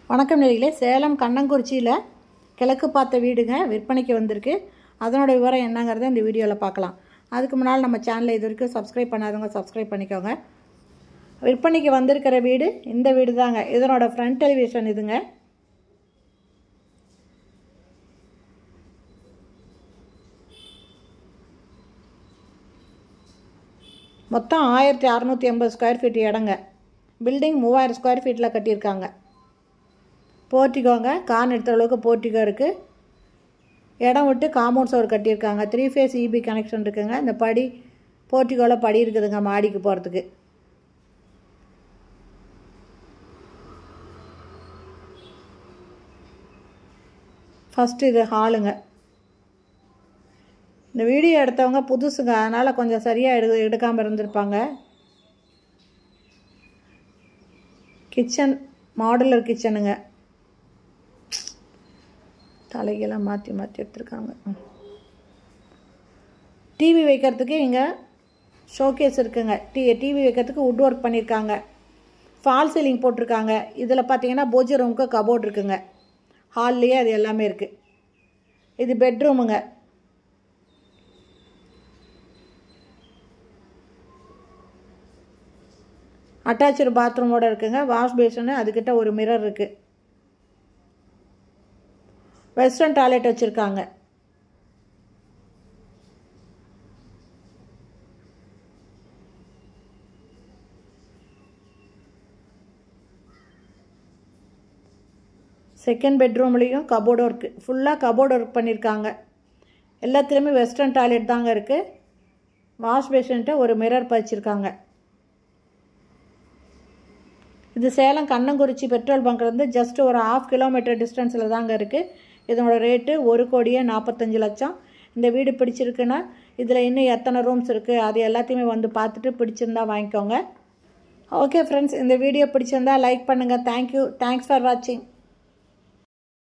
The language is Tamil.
வணக்கம் நேர்களே சேலம் கண்ணங்குறிச்சியில் கிழக்கு பார்த்த வீடுங்க விற்பனைக்கு வந்திருக்கு அதனோட விவரம் என்னங்கிறத இந்த வீடியோவில் பார்க்கலாம் அதுக்கு முன்னால் நம்ம சேனலை இது வரைக்கும் சப்ஸ்கிரைப் பண்ணாதவங்க சப்ஸ்கிரைப் பண்ணிக்கோங்க விற்பனைக்கு வந்திருக்கிற வீடு இந்த வீடு தாங்க இதனோட ஃப்ரண்ட் டெலிவிஷன் இதுங்க மொத்தம் ஆயிரத்தி அறநூற்றி எண்பது ஸ்கொயர் ஃபீட் இடங்க பில்டிங் மூவாயிரம் ஸ்கொயர் ஃபீட்டில் கட்டியிருக்காங்க போர்ட்டிகோங்க கார் நிறுத்துற அளவுக்கு போர்ட்டிகோ இருக்குது இடம் விட்டு காம்பவுண்ட் சவர் கட்டியிருக்காங்க த்ரீ ஃபேஸ் இபி கனெக்ஷன் இருக்குங்க இந்த படி போர்ட்டிகோவில் படி இருக்குதுங்க மாடிக்கு போகிறதுக்கு ஃபஸ்ட்டு இது ஹாலுங்க இந்த வீடியோ எடுத்தவங்க புதுசுங்க அதனால் கொஞ்சம் சரியாக எடு எடுக்காமல் இருந்திருப்பாங்க கிச்சன் மாடுலர் கிச்சனுங்க தலைகெல்லாம் மாற்றி மாற்றி எடுத்துருக்காங்க டிவி வைக்கிறதுக்கு இங்கே ஷோகேஸ் இருக்குங்க டி டிவி வைக்கிறதுக்கு வுட் ஒர்க் பண்ணியிருக்காங்க ஃபால் சீலிங் போட்டிருக்காங்க இதில் பார்த்தீங்கன்னா பூஜை ரூமுக்கு கபோர்ட் இருக்குங்க ஹால்லேயே அது எல்லாமே இருக்குது இது பெட்ரூமுங்க அட்டாச்சு பாத்ரூமோட இருக்குங்க வாஷ் பேஷனு அதுக்கிட்ட ஒரு மிரர் இருக்குது வெஸ்டர்ன் டாய்லெட் வச்சுருக்காங்க செகண்ட் பெட்ரூம்லேயும் கபோர்டு ஒர்க்கு ஃபுல்லாக கபோர்டு ஒர்க் பண்ணியிருக்காங்க எல்லாத்துலேயுமே வெஸ்டர்ன் டாய்லெட் தாங்க இருக்குது வாஷ் பேஷன்ட்டு ஒரு மிரர் பதிச்சிருக்காங்க இது சேலம் கண்ணங்குறிச்சி பெட்ரோல் பங்க்லேருந்து ஜஸ்ட் ஒரு ஆஃப் கிலோமீட்டர் டிஸ்டன்ஸில் தாங்க இருக்குது இதனோட ரேட்டு ஒரு கோடியே நாற்பத்தஞ்சு லட்சம் இந்த வீடு பிடிச்சிருக்குன்னா இதில் இன்னும் எத்தனை ரூம்ஸ் இருக்குது அது எல்லாத்தையுமே வந்து பார்த்துட்டு பிடிச்சிருந்தா வாங்கிக்கோங்க ஓகே ஃப்ரெண்ட்ஸ் இந்த வீடியோ பிடிச்சிருந்தா லைக் பண்ணுங்கள் தேங்க்யூ தேங்க்ஸ் ஃபார் வாட்சிங்